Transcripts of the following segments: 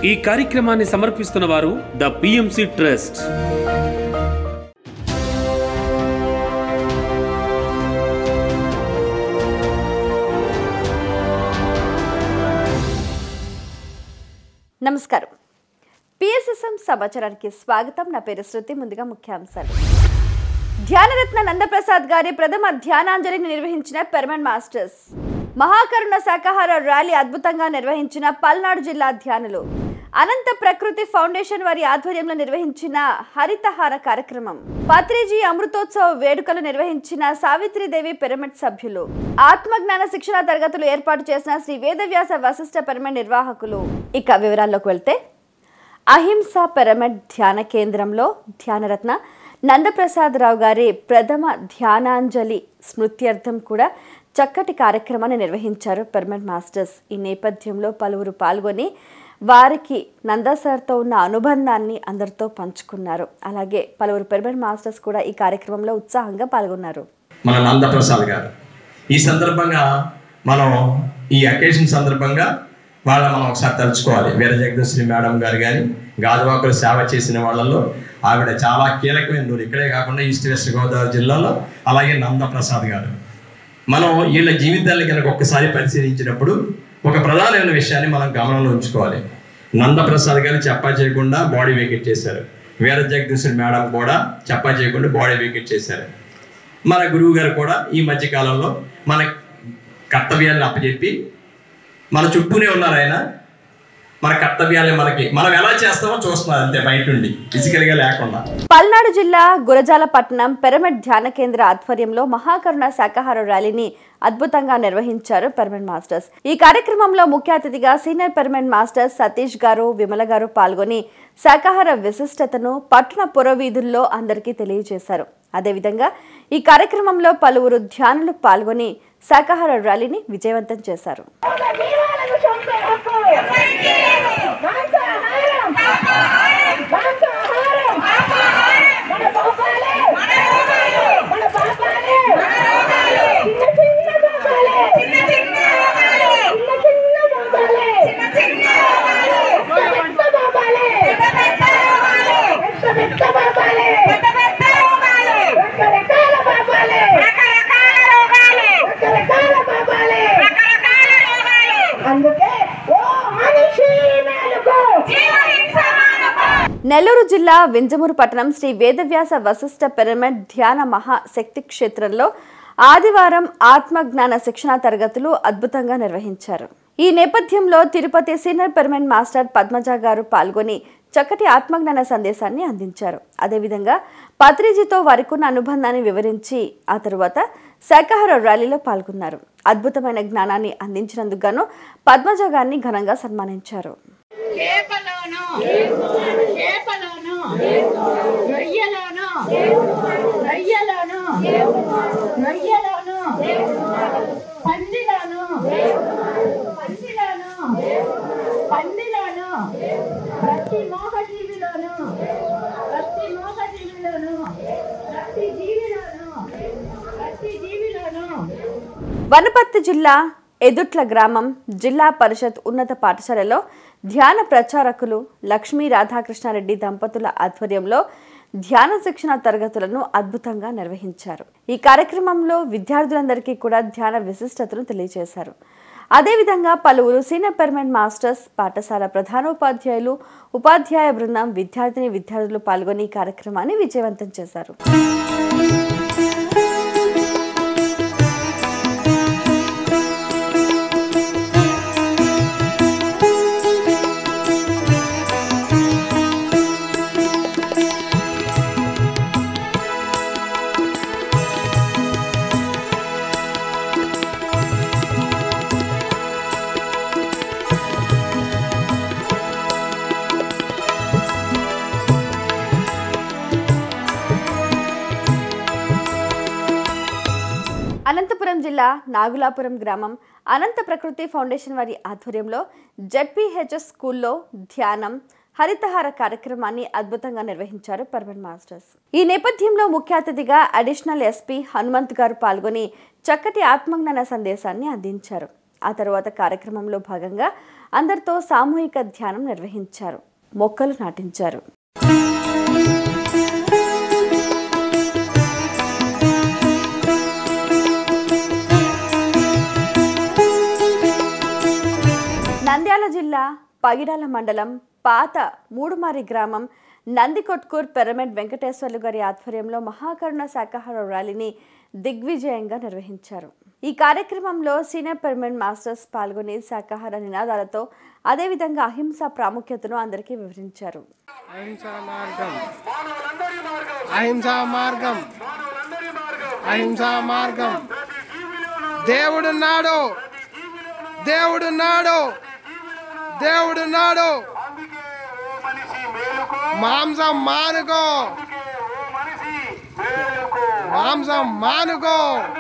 ఈ కార్యక్రమాన్ని సమర్పిస్తున్న వారు ద పిఎంసి ట్రస్ట్ నమస్కారం పిఎస్ఎస్ఎం సమాచారానికి స్వాగతం నా పేరు శృతి ముందుగా ముఖ్యాంశాలు ధ్యానరత్న నందప్రసాద్ గారి ప్రథమ ధ్యానాంజలిని నిర్వహించిన పెర్మన్ మాస్టర్స్ మహాకరుణ శాకాహార ర్యాలీ అద్భుతంగా నిర్వహించిన పల్నాడు జిల్లా ధ్యానులు అనంత ప్రకృతి ఫౌండేషన్ వారి ఆధ్వర్యంలో నిర్వహించిన హరితహార కార్యక్రమం పత్రిజీ అమృతోత్సవ వేడుకలు నిర్వహించిన సావిత్రిదేవి పిరమిడ్ సభ్యులు ఆత్మజ్ఞాన శిక్షణ తరగతులు ఏర్పాటు చేసిన శ్రీ వేదవ్యాస వశిష్ఠ పిరమిడ్ నిర్వాహకులు ఇక వివరాల్లోకి వెళ్తే అహింస పిరమిడ్ ధ్యాన కేంద్రంలో ధ్యానరత్న నందప్రసాదరావు గారి ప్రథమ ధ్యానాంజలి స్మృత్యర్థం కూడా చక్కటి కార్యక్రమాన్ని నిర్వహించారు పిరమిడ్ మాస్టర్స్ ఈ నేపథ్యంలో పలువురు పాల్గొని వారికి నందా సార్తో ఉన్న అనుబంధాన్ని అందరితో పంచుకున్నారు అలాగే పలువురు పిరమిడ్ మాస్టర్స్ కూడా ఈ కార్యక్రమంలో ఉత్సాహంగా పాల్గొన్నారు మన నందప్రసాద్ గారు ఈ సందర్భంగా మనం ఈ అకేషన్ సందర్భంగా వాళ్ళ మనం ఒకసారి తలుచుకోవాలి వీర జగదశ్రీ మేడం గారు కానీ గాజువాకులు సేవ చేసిన వాళ్ళలో ఆవిడ చాలా కీలకమైన నూరు ఇక్కడే కాకుండా ఈస్ట్ వెస్ట్ గోదావరి జిల్లాలో అలాగే నందప్రసాద్ గారు మనం వీళ్ళ జీవితాన్ని కనుక ఒక్కసారి పరిశీలించినప్పుడు ఒక ప్రధానమైన విషయాన్ని మనం గమనంలో ఉంచుకోవాలి నందప్రసాద్ గారు చెప్పా చేయకుండా బాడీ వేకెట్ చేశారు వీర జగదీశ్వరి మేడం కూడా చెప్పా చేయకుండా బాడీ వేకెట్ చేశారు మన గురువు గారు కూడా ఈ మధ్య కాలంలో మన కర్తవ్యాలను అప్పచెప్పి మన చుట్టూనే ఉన్నారు ఆయన మన కర్తవ్యాలే మనకి మనం ఎలా చేస్తామో చూస్తున్నారు అంతే బయట నుండి ఫిజికల్గా లేకుండా పల్నాడు జిల్లా గురజాలపట్నం పిరమిడ్ ధ్యాన కేంద్ర ఆధ్వర్యంలో మహాకరుణ శాకాహార ర్యాలీని అద్భుతంగా నిర్వహించారు పిరమిడ్ మాస్టర్స్ ఈ కార్యక్రమంలో ముఖ్య అతిథిగా సీనియర్ పిరమిడ్ మాస్టర్ సతీష్ గారు విమల గారు పాల్గొని శాకాహార విశిష్టతను పట్టణ పురవీధుల్లో అందరికీ తెలియజేశారు అదేవిధంగా ఈ కార్యక్రమంలో పలువురు ధ్యానులు పాల్గొని శాకాహార ర్యాలీని విజయవంతం చేశారు జీవాలను చంపే హక్కు మాంసాహారం మాంసాహారం మన పాపాలే మన పాపాలే చిన్న చిన్న పాపాలే చిన్న చిన్న పాపాలే చిన్న చిన్న పాపాలే పెద్ద పెద్ద పాపాలే పెద్ద పెద్ద పాపాలే రకరకాల పాపాలే రకరకాల పాపాలే అందుకే ఓ మనిషి మేలుకో నెల్లూరు జిల్లా వింజమూరు పట్టణం శ్రీ వేదవ్యాస వశిష్ఠ పిరమిడ్ ధ్యాన మహాశక్తి క్షేత్రంలో ఆదివారం ఆత్మజ్ఞాన శిక్షణ తరగతులు అద్భుతంగా నిర్వహించారు ఈ నేపథ్యంలో Tirupati senior pyramid master Padmaja garu పాల్గొని చక్కటి ఆత్మజ్ఞాన సందేశాన్ని అందించారు అదేవిధంగా పత్రిజీతో వారికున్న అనుబంధాన్ని వివరించి ఆ తరువాత శాకాహార ర్యాలీలో పాల్గొన్నారు అద్భుతమైన జ్ఞానాన్ని అందించినందుకు గాను పద్మజ గారిని ఘనంగా సన్మానించారు చేపలోను చేపలోను రొయ్యలోను రొయ్యలోను రొయ్యలోను పందిలోను పందిలోను పందిలోను ప్రతి మోహజీవిలోను ప్రతి మోహజీవిలోను ప్రతి జీవిలోను ప్రతి జీవిలోను వనపర్తి జిల్లా ఎదుట్ల గ్రామం జిల్లా పరిషత్ ఉన్నత పాఠశాలలో ధ్యాన ప్రచారకులు లక్ష్మీ రాధాకృష్ణారెడ్డి దంపతుల ఆధ్వర్యంలో ధ్యాన శిక్షణ తరగతులను అద్భుతంగా నిర్వహించారు ఈ కార్యక్రమంలో విద్యార్థులందరికీ కూడా ధ్యాన విశిష్టతను తెలియజేశారు అదేవిధంగా పలువురు సీనియర్ పర్మనెంట్ మాస్టర్స్ పాఠశాల ప్రధానోపాధ్యాయులు ఉపాధ్యాయ బృందం విద్యార్థిని విద్యార్థులు పాల్గొని ఈ కార్యక్రమాన్ని విజయవంతం చేశారు అనంతపురం జిల్లా నాగులాపురం గ్రామం అనంత ప్రకృతి ఫౌండేషన్ వారి ఆధ్వర్యంలో జడ్పీహెచ్ఎస్ స్కూల్లో ధ్యానం హరితహార కార్యక్రమాన్ని అద్భుతంగా నిర్వహించారు పర్వన్ మాస్టర్స్ ఈ నేపథ్యంలో ముఖ్య అతిథిగా అడిషనల్ ఎస్పీ హనుమంత్ గారు పాల్గొని చక్కటి ఆత్మజ్ఞాన సందేశాన్ని అందించారు ఆ తర్వాత కార్యక్రమంలో భాగంగా అందరితో సామూహిక ధ్యానం నిర్వహించారు మొక్కలు నాటించారు నంద్యాల జిల్లా పగిడాల మండలం పాత మూడుమారి గ్రామం నందికొట్కూర్ పిరమిడ్ వెంకటేశ్వర్లు గారి ఆధ్వర్యంలో మహాకరుణ శాకాహార ర్యాలీని దిగ్విజయంగా నిర్వహించారు ఈ కార్యక్రమంలో సీనియర్ పిరమిడ్ మాస్టర్స్ పాల్గొని శాకాహార నినాదాలతో అదేవిధంగా అహింస ప్రాముఖ్యతను అందరికీ వివరించారు అహింసా మార్గం అహింసా మార్గం అహింసా మార్గం దేవుడున్నాడు దేవుడున్నాడు దేవుడున్నాడు మాంసం మానుకో మాంసం మానుకో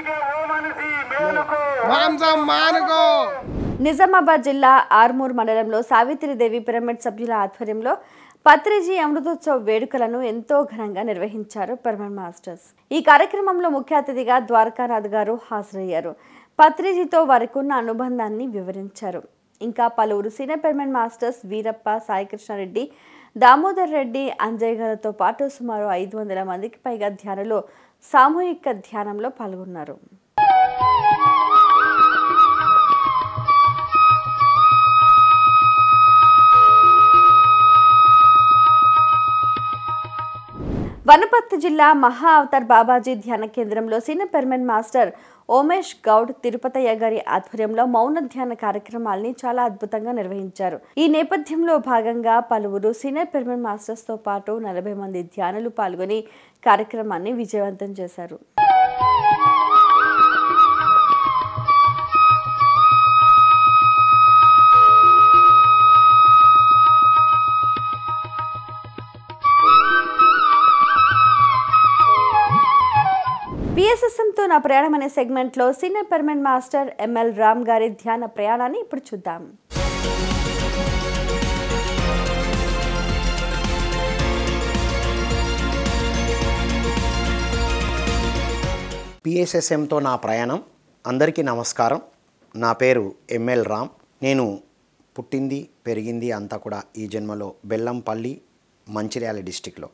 మాంసం మానుకో నిజామాబాద్ జిల్లా ఆర్మూర్ మండలంలో సావిత్రిదేవి పిరమిడ్ సభ్యుల ఆధ్వర్యంలో పత్రిజీ అమృతోత్సవ్ వేడుకలను ఎంతో ఘనంగా నిర్వహించారు పిరమిడ్ మాస్టర్స్ ఈ కార్యక్రమంలో ముఖ్య అతిథిగా ద్వారకానాథ్ గారు హాజరయ్యారు పత్రిజీతో వారికున్న అనుబంధాన్ని వివరించారు ఇంకా పలువురు senior pyramid masters Veerappa Saikrishna Reddy Damodar Reddy Anjay గారితో పాటు సుమారు ఐదు వందల మందికి పైగా ధ్యానంలో సామూహిక ధ్యానంలో పాల్గొన్నారు వనపర్తి జిల్లా మహా అవతార్ బాబాజీ ధ్యాన కేంద్రంలో senior permanent master Omesh Goud Tirupathaiah గారి ఆధ్వర్యంలో మౌన ధ్యాన కార్యక్రమాల్ని చాలా అద్భుతంగా నిర్వహించారు ఈ నేపథ్యంలో భాగంగా పలువురు సీనియర్ పెర్మనెంట్ మాస్టర్స్ తో పాటు నలభై మంది ధ్యానులు పాల్గొని కార్యక్రమాన్ని విజయవంతం చేశారు పిఎస్ఎస్ఎంతో నా ప్రయాణం అనే సెగ్మెంట్లో senior permanent master ML Ram గారి ధ్యాన ప్రయాణాన్ని ఇప్పుడు చూద్దాం పిఎస్ఎస్ఎంతో నా ప్రయాణం అందరికీ నమస్కారం నా పేరు ఎంఎల్ రామ్ నేను పుట్టింది పెరిగింది అంతా కూడా ఈ జన్మలో బెల్లంపల్లి మంచిర్యాల డిస్టిక్లో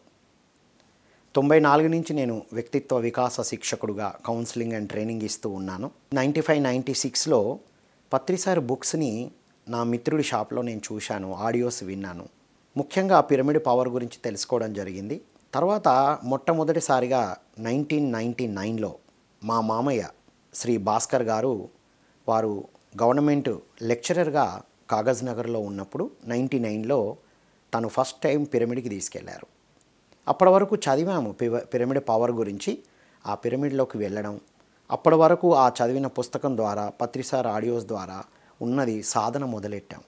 తొంభై నాలుగు నుంచి నేను వ్యక్తిత్వ వికాస శిక్షకుడుగా కౌన్సిలింగ్ అండ్ ట్రైనింగ్ ఇస్తూ ఉన్నాను నైంటీ ఫైవ్ నైంటీ సిక్స్లో పత్రిసార్ బుక్స్ని నా మిత్రుడి షాప్లో నేను చూశాను ఆడియోస్ విన్నాను ముఖ్యంగా పిరమిడ్ పవర్ గురించి తెలుసుకోవడం జరిగింది తర్వాత మొట్టమొదటిసారిగా నైన్టీన్ నైంటీ నైన్లో మా మామయ్య శ్రీ భాస్కర్ గారు వారు గవర్నమెంట్ లెక్చరర్గా కాగజ్ నగర్లో ఉన్నప్పుడు నైంటీ నైన్లో తను ఫస్ట్ టైం పిరమిడ్కి తీసుకెళ్లారు అప్పటి వరకు చదివాము పివ- పిరమిడ్ పవర్ గురించి ఆ పిరమిడ్లోకి వెళ్ళడం అప్పటి వరకు ఆ చదివిన పుస్తకం ద్వారా పత్రిసార్ ఆడియోస్ ద్వారా ఉన్నది సాధన మొదలెట్టాం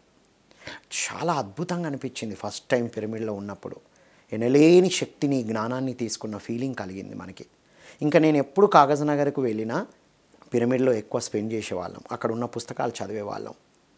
చాలా అద్భుతంగా అనిపించింది ఫస్ట్ టైం పిరమిడ్లో ఉన్నప్పుడు ఎనలేని శక్తిని జ్ఞానాన్ని తీసుకున్న ఫీలింగ్ కలిగింది మనకి ఇంకా నేను ఎప్పుడు కాగజ్ నగర్కు వెళ్ళినా పిరమిడ్లో ఎక్కువ స్పెండ్ చేసేవాళ్ళం అక్కడ ఉన్న పుస్తకాలు చదివేవాళ్ళం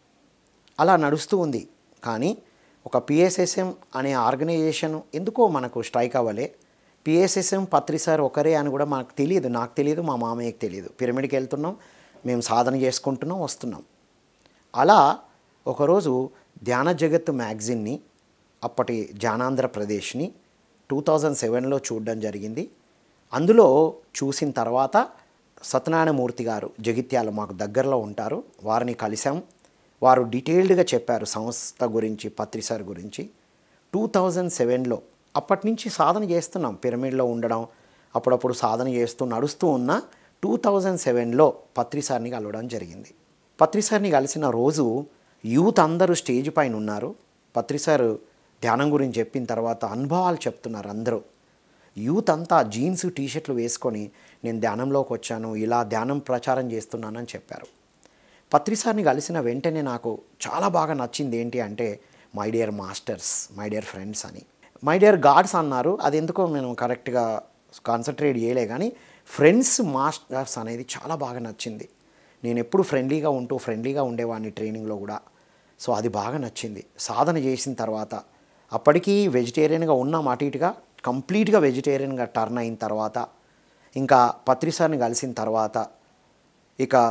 అలా నడుస్తూ ఉంది కానీ ఒక పిఎస్ఎస్ఎం అనే ఆర్గనైజేషన్ ఎందుకో మనకు స్ట్రైక్ అవ్వలే పిఎస్ఎస్ఎం పత్రిసార్ ఒకరే అని కూడా మనకు తెలియదు నాకు తెలియదు మా మామయ్యకి తెలియదు పిరమిడ్కి వెళ్తున్నాం మేము సాధన చేసుకుంటున్నాం వస్తున్నాం అలా ఒకరోజు ధ్యాన జగత్ మ్యాగజిన్ని అప్పటి జానాంధ్రప్రదేశ్ని టూ థౌజండ్ సెవెన్లో చూడడం జరిగింది అందులో చూసిన తర్వాత సత్యనారాయణమూర్తి గారు జగిత్యాల మాకు దగ్గరలో ఉంటారు వారిని కలిసాం వారు డీటెయిల్డ్గా చెప్పారు సంస్థ గురించి పత్రిసార్ గురించి టూ థౌజండ్ సెవెన్లో అప్పటి నుంచి సాధన చేస్తున్నాం పిరమిడ్లో ఉండడం అప్పుడప్పుడు సాధన చేస్తూ నడుస్తూ ఉన్న టూ థౌజండ్ సెవెన్లో పత్రిసార్ని కలవడం జరిగింది పత్రిసార్ని కలిసిన రోజు యూత్ అందరూ స్టేజ్ పైన ఉన్నారు పత్రిసార్ ధ్యానం గురించి చెప్పిన తర్వాత అనుభవాలు చెప్తున్నారు అందరూ యూత్ అంతా జీన్స్ టీషర్ట్లు వేసుకొని నేను ధ్యానంలోకి వచ్చాను ఇలా ధ్యానం ప్రచారం చేస్తున్నానని చెప్పారు పత్రిసార్ని కలిసిన వెంటనే నాకు చాలా బాగా నచ్చింది ఏంటి అంటే my dear masters my dear friends అని మై డియర్ గాడ్స్ అన్నారు అది ఎందుకో నేను కరెక్ట్గా కాన్సన్ట్రేట్ చేయలే కానీ ఫ్రెండ్స్ మాస్టర్స్ అనేది చాలా బాగా నచ్చింది నేను ఎప్పుడు ఫ్రెండ్లీగా ఉంటూ ఫ్రెండ్లీగా ఉండేవాడిని ట్రైనింగ్లో కూడా సో అది బాగా నచ్చింది సాధన చేసిన తర్వాత అప్పటికీ వెజిటేరియన్గా ఉన్నాం అటు ఇటుగా కంప్లీట్గా వెజిటేరియన్గా టర్న్ అయిన తర్వాత ఇంకా పత్రిసార్ని కలిసిన తర్వాత ఇక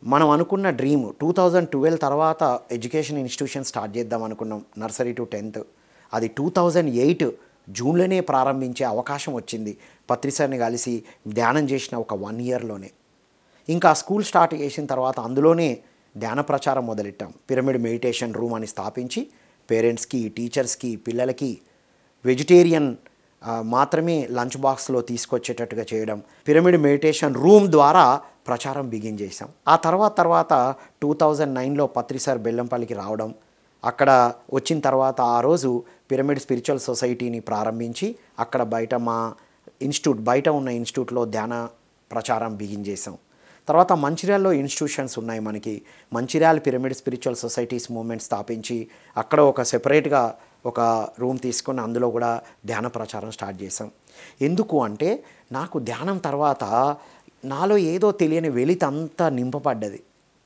మనం అనుకున్న డ్రీమ్ టూ థౌజండ్ ట్వెల్వ్ తర్వాత ఎడ్యుకేషన్ ఇన్స్టిట్యూషన్ స్టార్ట్ చేద్దాం అనుకున్నాం నర్సరీ టు టెన్త్ అది టూ థౌజండ్ ఎయిట్ జూన్లోనే ప్రారంభించే అవకాశం వచ్చింది పత్రిసారిని కలిసి ధ్యానం చేసిన ఒక వన్ ఇయర్లోనే ఇంకా స్కూల్ స్టార్ట్ చేసిన తర్వాత అందులోనే ధ్యాన ప్రచారం మొదలెట్టాం పిరమిడ్ మెడిటేషన్ రూమ్ అని స్థాపించి పేరెంట్స్కి టీచర్స్కి పిల్లలకి వెజిటేరియన్ ఆ, మాత్రమే లంచ్ బాక్స్లో తీసుకొచ్చేటట్టుగా చేయడం పిరమిడ్ మెడిటేషన్ రూమ్ ద్వారా ప్రచారం బిగిన్ చేశాం ఆ తర్వాత తర్వాత టూ థౌజండ్ నైన్లో పత్రిసార్ బెల్లంపల్లికి రావడం అక్కడ వచ్చిన తర్వాత ఆ రోజు పిరమిడ్ స్పిరిచువల్ సొసైటీని ప్రారంభించి అక్కడ బయట మా ఇన్స్టిట్యూట్ బయట ఉన్న ఇన్స్టిట్యూట్లో ధ్యాన ప్రచారం బిగిన్ చేసాం తర్వాత మంచిర్యాలలో ఇన్స్టిట్యూషన్స్ ఉన్నాయి మనకి Mancherial pyramid spiritual societies movement స్థాపించి అక్కడ ఒక సెపరేట్గా ఒక రూమ్ తీసుకొని అందులో కూడా ధ్యాన ప్రచారం స్టార్ట్ చేసాం ఎందుకు అంటే నాకు ధ్యానం తర్వాత నాలో ఏదో తెలియని వెలితంతా నింపబడ్డది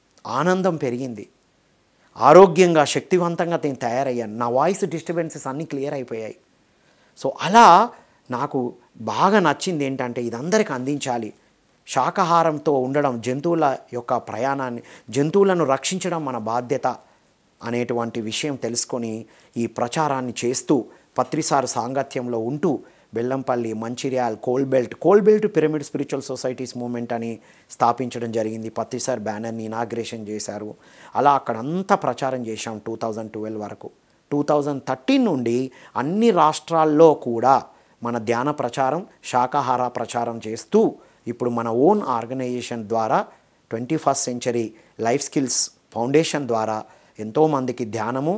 ఆనందం పెరిగింది ఆరోగ్యంగా శక్తివంతంగా నేను తయారయ్యాను నా వాయిస్ డిస్టర్బెన్సెస్ అన్నీ క్లియర్ అయిపోయాయి సో అలా నాకు బాగా నచ్చింది ఏంటంటే ఇది అందరికి అందించాలి శాకాహారంతో ఉండడం జంతువుల యొక్క ప్రయాణాన్ని జంతువులను రక్షించడం మన బాధ్యత అనేటువంటి విషయం తెలుసుకొని ఈ ప్రచారాన్ని చేస్తూ పత్రిసార్ సాంగత్యంలో ఉంటూ Bellampalli Mancherial coal belt coal belt pyramid spiritual societies movement అని స్థాపించడం జరిగింది పత్రిసార్ బ్యానర్ని ఇనాగ్రేషన్ చేశారు అలా అక్కడంతా ప్రచారం చేశాం టూ థౌజండ్ ట్వెల్వ్ వరకు టూ థౌజండ్ థర్టీన్ నుండి అన్ని రాష్ట్రాల్లో కూడా మన ధ్యాన ప్రచారం శాకాహార ప్రచారం చేస్తూ ఇప్పుడు మన ఓన్ ఆర్గనైజేషన్ ద్వారా twenty first century life skills foundation ద్వారా ఎంతోమందికి ధ్యానము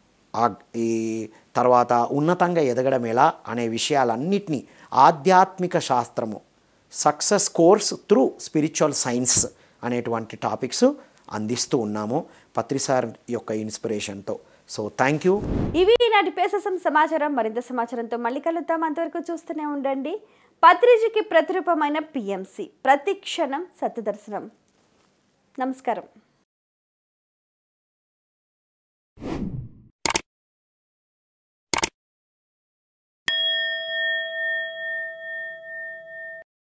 ఆ ఈ తర్వాత ఉన్నతంగా ఎదగడం ఎలా అనే విషయాలన్నిటినీ ఆధ్యాత్మిక శాస్త్రము success course through spiritual science అనేటువంటి టాపిక్స్ అందిస్తూ ఉన్నాము పత్రిసార్ యొక్క ఇన్స్పిరేషన్తో సో థ్యాంక్ యూ ఇవి ఈనాటి పేససం సమాచారం మరింత సమాచారంతో మళ్ళీ కలుద్దాం అంతవరకు చూస్తూనే ఉండండి పత్రిజకి ప్రతిరూపమైన పిఎంసి ప్రతి క్షణం సత్యదర్శనం నమస్కారం